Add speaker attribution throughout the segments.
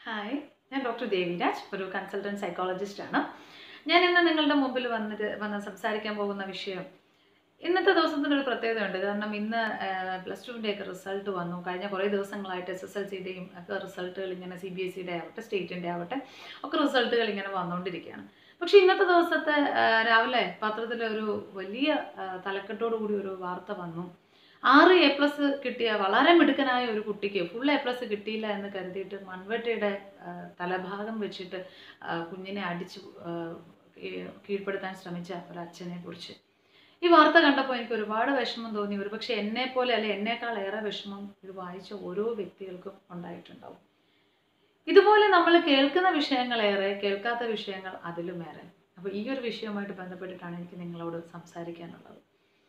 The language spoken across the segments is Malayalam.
Speaker 1: ഹായ് ഞാൻ ഡോക്ടർ ദേവിരാജ് ഒരു കൺസൾട്ടൻറ്റ് സൈക്കോളജിസ്റ്റ് ആണ് ഞാൻ ഇന്ന് നിങ്ങളുടെ മുമ്പിൽ വന്നിട്ട് വന്ന് സംസാരിക്കാൻ പോകുന്ന വിഷയം ഇന്നത്തെ ദിവസത്തിൻ്റെ ഒരു പ്രത്യേകതയുണ്ട് കാരണം ഇന്ന് പ്ലസ് ടുവിൻ്റെ ഒക്കെ റിസൾട്ട് വന്നു കഴിഞ്ഞ കുറേ ദിവസങ്ങളായിട്ട് എസ് എസ് എൽ സിയുടെയും ഒക്കെ റിസൾട്ടുകൾ ഇങ്ങനെ സി ബി എസ് സിയുടെ ആവട്ടെ സ്റ്റേറ്റിൻ്റെ ആവട്ടെ ഒക്കെ റിസൾട്ടുകൾ ഇങ്ങനെ വന്നുകൊണ്ടിരിക്കുകയാണ് പക്ഷേ ഇന്നത്തെ ദിവസത്തെ ആ, രാവിലെ പത്രത്തിൽ ഒരു വലിയ ആ, തലക്കെട്ടോടു കൂടി ഒരു വാർത്ത വന്നു ആറ് എ പ്ലസ് കിട്ടിയ വളരെ മിടുക്കനായ ഒരു കുട്ടിക്ക് ഫുൾ എ പ്ലസ് കിട്ടിയില്ല എന്ന് കരുതിയിട്ട് മൺവെട്ടിയുടെ ആ, തലഭാഗം വെച്ചിട്ട് ആ, കുഞ്ഞിനെ അടിച്ച് ആ, കീ- കീഴ്പ്പെടുത്താൻ ശ്രമിച്ച ഒരു അച്ഛനെ കുറിച്ച് ഈ വാർത്ത കണ്ടപ്പോൾ എനിക്ക് ഒരുപാട് വിഷമം തോന്നി ഒരുപക്ഷെ എന്നെ പോലെ അല്ലെ എന്നേക്കാൾ ഏറെ വിഷമം ഇത് വായിച്ച ഓരോ വ്യക്തികൾക്കും ഉണ്ടായിട്ടുണ്ടാവും ഇതുപോലെ നമ്മൾ കേൾക്കുന്ന വിഷയങ്ങളേറെ കേൾക്കാത്ത വിഷയങ്ങൾ അതിലുമേറെ അപ്പോൾ ഈ ഒരു വിഷയവുമായിട്ട് ബന്ധപ്പെട്ടിട്ടാണ് എനിക്ക് നിങ്ങളോട് സംസാരിക്കാനുള്ളത്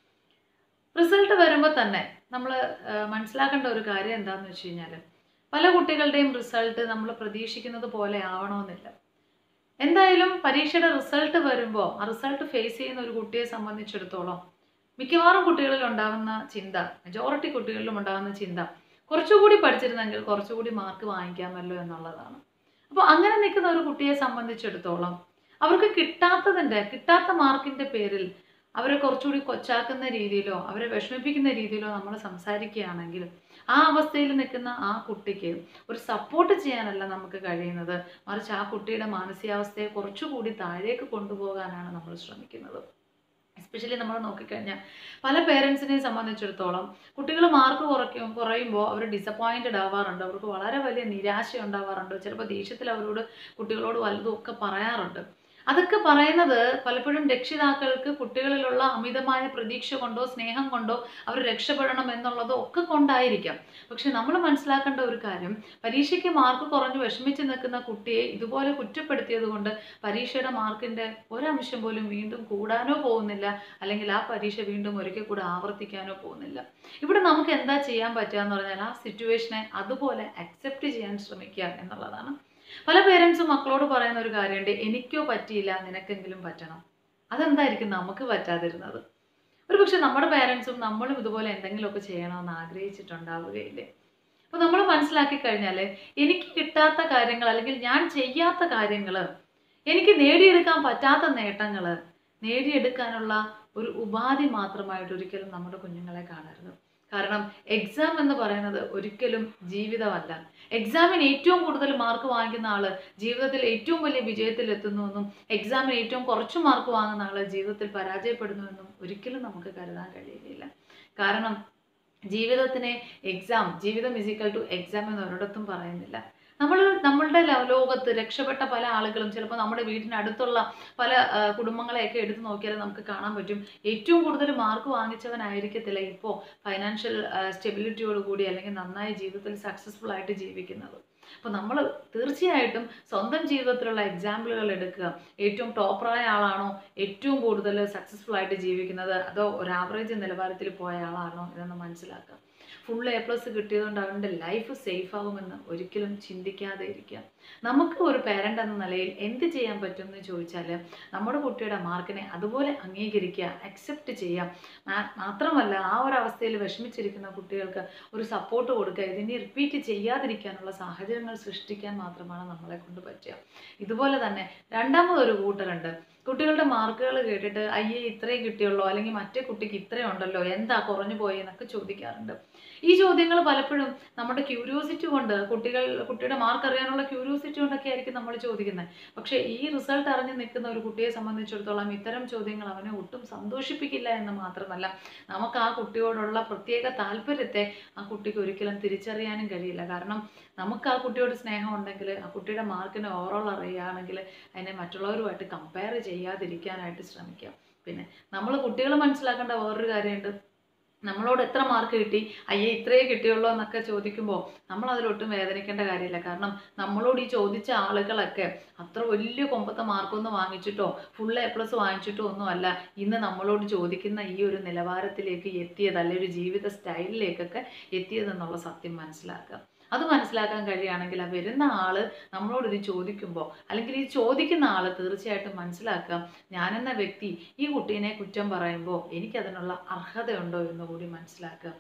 Speaker 1: റിസൾട്ട് വരുമ്പോൾ തന്നെ നമ്മൾ മനസ്സിലാക്കേണ്ട ഒരു കാര്യം എന്താണെന്ന് വെച്ച് കഴിഞ്ഞാൽ പല കുട്ടികളുടെയും റിസൾട്ട് നമ്മൾ പ്രതീക്ഷിക്കുന്നത് പോലെ ആവണമെന്നില്ല എന്തായാലും പരീക്ഷയുടെ റിസൾട്ട് വരുമ്പോൾ ആ റിസൾട്ട് ഫേസ് ചെയ്യുന്ന ഒരു കുട്ടിയെ സംബന്ധിച്ചിടത്തോളം മിക്കവാറും കുട്ടികളിൽ ഉണ്ടാകുന്ന ചിന്ത മെജോറിറ്റി കുട്ടികളിലും ഉണ്ടാകുന്ന ചിന്ത കുറച്ചുകൂടി പഠിച്ചിരുന്നെങ്കിൽ കുറച്ചുകൂടി മാർക്ക് വാങ്ങിക്കാമല്ലോ എന്നുള്ളതാണ് അപ്പോൾ അങ്ങനെ നിൽക്കുന്ന ഒരു കുട്ടിയെ സംബന്ധിച്ചിടത്തോളം അവർക്ക് കിട്ടാത്തതിൻ്റെ കിട്ടാത്ത മാർക്കിൻ്റെ പേരിൽ അവരെ കുറച്ചുകൂടി കൊച്ചാക്കുന്ന രീതിയിലോ അവരെ വിഷമിപ്പിക്കുന്ന രീതിയിലോ നമ്മൾ സംസാരിക്കുകയാണെങ്കിൽ ആ അവസ്ഥയിൽ നിൽക്കുന്ന ആ കുട്ടിക്ക് ഒരു സപ്പോർട്ട് ചെയ്യാനല്ല നമുക്ക് കഴിയുന്നത് മറിച്ച് ആ കുട്ടിയുടെ മാനസികാവസ്ഥയെ കുറച്ചുകൂടി താഴേക്ക് കൊണ്ടുപോകാനാണ് നമ്മൾ ശ്രമിക്കുന്നത് എസ്പെഷ്യലി നമ്മൾ നോക്കിക്കഴിഞ്ഞാൽ പല പേരൻസിനെയും സംബന്ധിച്ചിടത്തോളം കുട്ടികൾ മാർക്ക് കുറയ്ക്കും കുറയുമ്പോൾ അവർ ഡിസപ്പോയിൻറ്റഡ് ആവാറുണ്ട് അവർക്ക് വളരെ വലിയ നിരാശ ഉണ്ടാവാറുണ്ട് ചിലപ്പോൾ ദേഷ്യത്തിൽ അവരോട് കുട്ടികളോട് വലുതും ഒക്കെ പറയാറുണ്ട് അതൊക്കെ പറയുന്നത് പലപ്പോഴും രക്ഷിതാക്കൾക്ക് കുട്ടികളിലുള്ള അമിതമായ പ്രതീക്ഷ കൊണ്ടോ സ്നേഹം കൊണ്ടോ അവർ രക്ഷപ്പെടണം എന്നുള്ളതോ ഒക്കെ കൊണ്ടായിരിക്കാം പക്ഷെ നമ്മൾ മനസ്സിലാക്കേണ്ട ഒരു കാര്യം പരീക്ഷയ്ക്ക് മാർക്ക് കുറഞ്ഞ് വിഷമിച്ച് നിൽക്കുന്ന കുട്ടിയെ ഇതുപോലെ കുറ്റപ്പെടുത്തിയത് കൊണ്ട് പരീക്ഷയുടെ മാർക്കിൻ്റെ ഒരംശം പോലും വീണ്ടും കൂടാനോ പോകുന്നില്ല അല്ലെങ്കിൽ ആ പരീക്ഷ വീണ്ടും ഒരിക്കൽ കൂടെ ആവർത്തിക്കാനോ പോകുന്നില്ല ഇവിടെ നമുക്ക് എന്താ ചെയ്യാൻ പറ്റുക എന്ന് പറഞ്ഞാൽ ആ സിറ്റുവേഷനെ അതുപോലെ അക്സെപ്റ്റ് ചെയ്യാൻ ശ്രമിക്കുക എന്നുള്ളതാണ് പല പേരൻസും മക്കളോട് പറയുന്ന ഒരു കാര്യമുണ്ട് എനിക്കോ പറ്റിയില്ല നിനക്കെങ്കിലും പറ്റണം അതെന്തായിരിക്കും നമുക്ക് പറ്റാതിരുന്നത് ഒരു പക്ഷെ നമ്മുടെ പേരൻസും നമ്മളും ഇതുപോലെ എന്തെങ്കിലുമൊക്കെ ചെയ്യണമെന്ന് ആഗ്രഹിച്ചിട്ടുണ്ടാവുകയില്ലേ അപ്പോൾ നമ്മൾ മനസ്സിലാക്കി കഴിഞ്ഞാൽ എനിക്ക് കിട്ടാത്ത കാര്യങ്ങൾ അല്ലെങ്കിൽ ഞാൻ ചെയ്യാത്ത കാര്യങ്ങൾ എനിക്ക് നേടിയെടുക്കാൻ പറ്റാത്ത നേട്ടങ്ങൾ നേടിയെടുക്കാനുള്ള ഒരു ഉപാധി മാത്രമായിട്ട് ഒരിക്കലും നമ്മുടെ കുഞ്ഞുങ്ങളെ കാണരുത് കാരണം എക്സാം എന്ന് പറയുന്നത് ഒരിക്കലും ജീവിതമല്ല എക്സാമിന് ഏറ്റവും കൂടുതൽ മാർക്ക് വാങ്ങിക്കുന്ന ആള് ജീവിതത്തിൽ ഏറ്റവും വലിയ വിജയത്തിൽ എത്തുന്നുവെന്നും എക്സാമിന് ഏറ്റവും കുറച്ച് മാർക്ക് വാങ്ങുന്ന ആള് ജീവിതത്തിൽ പരാജയപ്പെടുന്നുവെന്നും ഒരിക്കലും നമുക്ക് കരുതാൻ കഴിയുകയില്ല കാരണം ജീവിതത്തിനെ എക്സാം ജീവിതം ഇസിക്കൽ ടു എക്സാം എന്ന് ഒരിടത്തും പറയുന്നില്ല നമ്മൾ നമ്മളുടെ ലോ- ലോകത്ത് രക്ഷപ്പെട്ട പല ആളുകളും ചിലപ്പോൾ നമ്മുടെ വീടിനടുത്തുള്ള പല ആ, കുടുംബങ്ങളെയൊക്കെ എടുത്തു നോക്കിയാൽ നമുക്ക് കാണാൻ പറ്റും ഏറ്റവും കൂടുതൽ മാർക്ക് വാങ്ങിച്ചവനായിരിക്കത്തില്ല ഇപ്പോൾ ഫൈനാൻഷ്യൽ സ്റ്റെബിലിറ്റിയോട് കൂടി അല്ലെങ്കിൽ നന്നായി ജീവിതത്തിൽ സക്സസ്ഫുൾ ആയിട്ട് ജീവിക്കുന്നത് അപ്പോൾ നമ്മൾ തീർച്ചയായിട്ടും സ്വന്തം ജീവിതത്തിലുള്ള എക്സാമ്പിളുകൾ എടുക്കുക ഏറ്റവും ടോപ്പറായ ആളാണോ ഏറ്റവും കൂടുതൽ സക്സസ്ഫുൾ ആയിട്ട് ജീവിക്കുന്നത് അതോ ഒരു ആവറേജ് നിലവാരത്തിൽ പോയ ആളാണോ ഇതെന്ന് മനസ്സിലാക്കുക ഫുൾ എ പ്ലസ് കിട്ടിയതുകൊണ്ട് അവൻ്റെ ലൈഫ് സേഫ് ആകുമെന്ന് ഒരിക്കലും ചിന്തിക്കാതെ ഇരിക്കുക നമുക്ക് ഒരു പേരൻ്റ് എന്ന നിലയിൽ എന്ത് ചെയ്യാൻ പറ്റും എന്ന് ചോദിച്ചാൽ നമ്മുടെ കുട്ടിയുടെ മാർക്കിനെ അതുപോലെ അംഗീകരിക്കുക അക്സെപ്റ്റ് ചെയ്യുക മാ- മാത്രമല്ല ആ ഒരു അവസ്ഥയിൽ വിഷമിച്ചിരിക്കുന്ന കുട്ടികൾക്ക് ഒരു സപ്പോർട്ട് കൊടുക്കുക ഇതിനെ റിപ്പീറ്റ് ചെയ്യാതിരിക്കാനുള്ള സാഹചര്യങ്ങൾ സൃഷ്ടിക്കാൻ മാത്രമാണ് നമ്മളെ കൊണ്ട് പറ്റുക ഇതുപോലെ തന്നെ രണ്ടാമതൊരു കൂട്ടരുണ്ട് കുട്ടികളുടെ മാർക്കുകൾ കേട്ടിട്ട് അയ്യേ ഇത്രയും കിട്ടിയുള്ളൂ അല്ലെങ്കിൽ മറ്റേ കുട്ടിക്ക് ഇത്രയും ഉണ്ടല്ലോ എന്താ കുറഞ്ഞു പോയി എന്നൊക്കെ ചോദിക്കാറുണ്ട് ഈ ചോദ്യങ്ങൾ പലപ്പോഴും നമ്മുടെ ക്യൂരിയോസിറ്റി കൊണ്ട് കുട്ടികൾ കുട്ടിയുടെ മാർക്ക് അറിയാനുള്ള ക്യൂരിയോസിറ്റി കൊണ്ടൊക്കെ ആയിരിക്കും നമ്മൾ ചോദിക്കുന്നത് പക്ഷേ ഈ റിസൾട്ട് അറിഞ്ഞ് നിൽക്കുന്ന ഒരു കുട്ടിയെ സംബന്ധിച്ചിടത്തോളം ഇത്തരം ചോദ്യങ്ങൾ അവനെ ഒട്ടും സന്തോഷിപ്പിക്കില്ല എന്ന് മാത്രമല്ല നമുക്ക് ആ കുട്ടിയോടുള്ള പ്രത്യേക താല്പര്യത്തെ ആ കുട്ടിക്ക് ഒരിക്കലും തിരിച്ചറിയാനും കഴിയില്ല കാരണം നമുക്ക് ആ കുട്ടിയോട് സ്നേഹം ഉണ്ടെങ്കിൽ ആ കുട്ടിയുടെ മാർക്കിന് ഓവറോൾ അറിയുകയാണെങ്കിൽ അതിനെ മറ്റുള്ളവരുമായിട്ട് കമ്പയർ ചെയ്യാതിരിക്കാനായിട്ട് ശ്രമിക്കാം പിന്നെ നമ്മൾ കുട്ടികൾ മനസ്സിലാക്കേണ്ട വേറൊരു കാര്യമുണ്ട് നമ്മളോട് എത്ര മാർക്ക് കിട്ടി അയ്യേ ഇത്രയേ കിട്ടിയുള്ളൂ എന്നൊക്കെ ചോദിക്കുമ്പോൾ നമ്മൾ അതിലൊട്ടും വേദനിക്കേണ്ട കാര്യമില്ല കാരണം നമ്മളോട് ഈ ചോദിച്ച ആളുകളൊക്കെ അത്ര വലിയ കൊമ്പത്തെ മാർക്കൊന്നും വാങ്ങിച്ചിട്ടോ ഫുൾ എ പ്ലസ് വാങ്ങിച്ചിട്ടോ ഒന്നുമല്ല ഇന്ന് നമ്മളോട് ചോദിക്കുന്ന ഈ ഒരു നിലവാരത്തിലേക്ക് എത്തിയത് അല്ലെ ഒരു ജീവിത സ്റ്റൈലിലേക്കൊക്കെ എത്തിയതെന്നുള്ള സത്യം മനസ്സിലാക്കുക അത് മനസ്സിലാക്കാൻ കഴിയുകയാണെങ്കിൽ ആ വരുന്ന ആള് നമ്മളോട് ഇത് ചോദിക്കുമ്പോൾ അല്ലെങ്കിൽ ഈ ചോദിക്കുന്ന ആള് തീർച്ചയായിട്ടും മനസ്സിലാക്കുക ഞാനെന്ന വ്യക്തി ഈ കുട്ടീനെ കുറ്റം പറയുമ്പോൾ എനിക്കതിനുള്ള അർഹതയുണ്ടോ എന്ന് കൂടി മനസ്സിലാക്കുക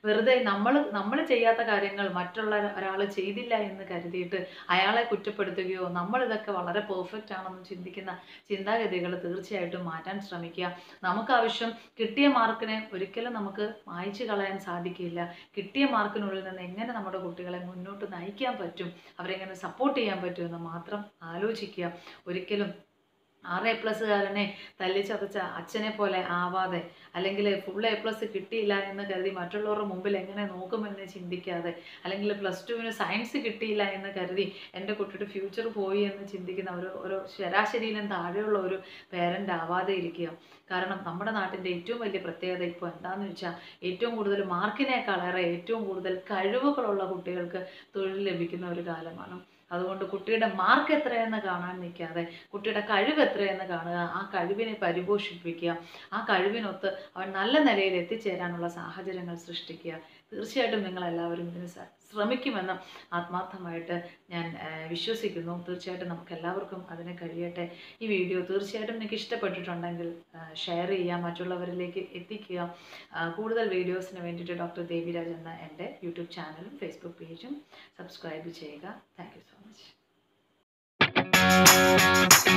Speaker 1: വെറുതെ നമ്മൾ നമ്മൾ ചെയ്യാത്ത കാര്യങ്ങൾ മറ്റുള്ള ഒരാൾ ചെയ്തില്ല എന്ന് കരുതിയിട്ട് അയാളെ കുറ്റപ്പെടുത്തുകയോ നമ്മൾ ഇതൊക്കെ വളരെ പെർഫെക്റ്റ് ആണെന്ന് ചിന്തിക്കുന്ന ചിന്താഗതികൾ തീർച്ചയായിട്ടും മാറ്റാൻ ശ്രമിക്കുക നമുക്ക് ആവശ്യം കിട്ടിയ മാർക്കിനെ ഒരിക്കലും നമുക്ക് മായ്ച്ചു കളയാൻ സാധിക്കില്ല കിട്ടിയ മാർക്കിനുള്ളിൽ നിന്ന് എങ്ങനെ നമ്മുടെ കുട്ടികളെ മുന്നോട്ട് നയിക്കാൻ പറ്റും അവരെങ്ങനെ സപ്പോർട്ട് ചെയ്യാൻ പറ്റുമെന്ന് മാത്രം ആലോചിക്കുക ഒരിക്കലും ആറ് എ പ്ലസ്സുകാരനെ തല്ലിച്ചതച്ച അച്ഛനെ പോലെ ആവാതെ അല്ലെങ്കിൽ ഫുൾ എ പ്ലസ് കിട്ടിയില്ല എന്ന് കരുതി മറ്റുള്ളവരുടെ മുമ്പിൽ എങ്ങനെ നോക്കുമെന്ന് ചിന്തിക്കാതെ അല്ലെങ്കിൽ പ്ലസ് ടുവിന് സയൻസ് കിട്ടിയില്ല എന്ന് കരുതി എൻ്റെ കുട്ടിയുടെ ഫ്യൂച്ചർ പോയി എന്ന് ചിന്തിക്കുന്ന ഒരു ഒരു ശരാശരിയിലും താഴെയുള്ള ഒരു പേരൻ്റ് ആവാതെ ഇരിക്കുക കാരണം നമ്മുടെ നാട്ടിൻ്റെ ഏറ്റവും വലിയ പ്രത്യേകത ഇപ്പോൾ എന്താണെന്ന് വെച്ചാൽ ഏറ്റവും കൂടുതൽ മാർക്കിനേക്കാളേറെ ഏറ്റവും കൂടുതൽ കഴിവുകളുള്ള കുട്ടികൾക്ക് തൊഴിൽ ലഭിക്കുന്ന ഒരു കാലമാണ് അതുകൊണ്ട് കുട്ടിയുടെ മാർക്ക് എത്രയെന്ന് കാണാൻ നിൽക്കാതെ കുട്ടിയുടെ കഴിവ് എത്രയെന്ന് കാണുക ആ കഴിവിനെ പരിപോഷിപ്പിക്കുക ആ കഴിവിനൊത്ത് അവൻ നല്ല നിലയിൽ എത്തിച്ചേരാനുള്ള സാഹചര്യങ്ങൾ സൃഷ്ടിക്കുക തീർച്ചയായിട്ടും നിങ്ങളെല്ലാവരും ഇതിന് സ- ശ്രമിക്കുമെന്ന് ആത്മാർത്ഥമായിട്ട് ഞാൻ ആ, വിശ്വസിക്കുന്നു തീർച്ചയായിട്ടും നമുക്ക് എല്ലാവർക്കും അതിന് കഴിയട്ടെ ഈ വീഡിയോ തീർച്ചയായിട്ടും നിങ്ങൾക്ക് ഇഷ്ടപ്പെട്ടിട്ടുണ്ടെങ്കിൽ ഷെയർ ചെയ്യുക മറ്റുള്ളവരിലേക്ക് എത്തിക്കുക ആ, കൂടുതൽ വീഡിയോസിന് വേണ്ടിയിട്ട് ഡോക്ടർ ദേവിരാജ് എന്ന എൻ്റെ യൂട്യൂബ് ചാനലും ഫേസ്ബുക്ക് പേജും സബ്സ്ക്രൈബ് ചെയ്യുക താങ്ക് യു സോ മച്ച്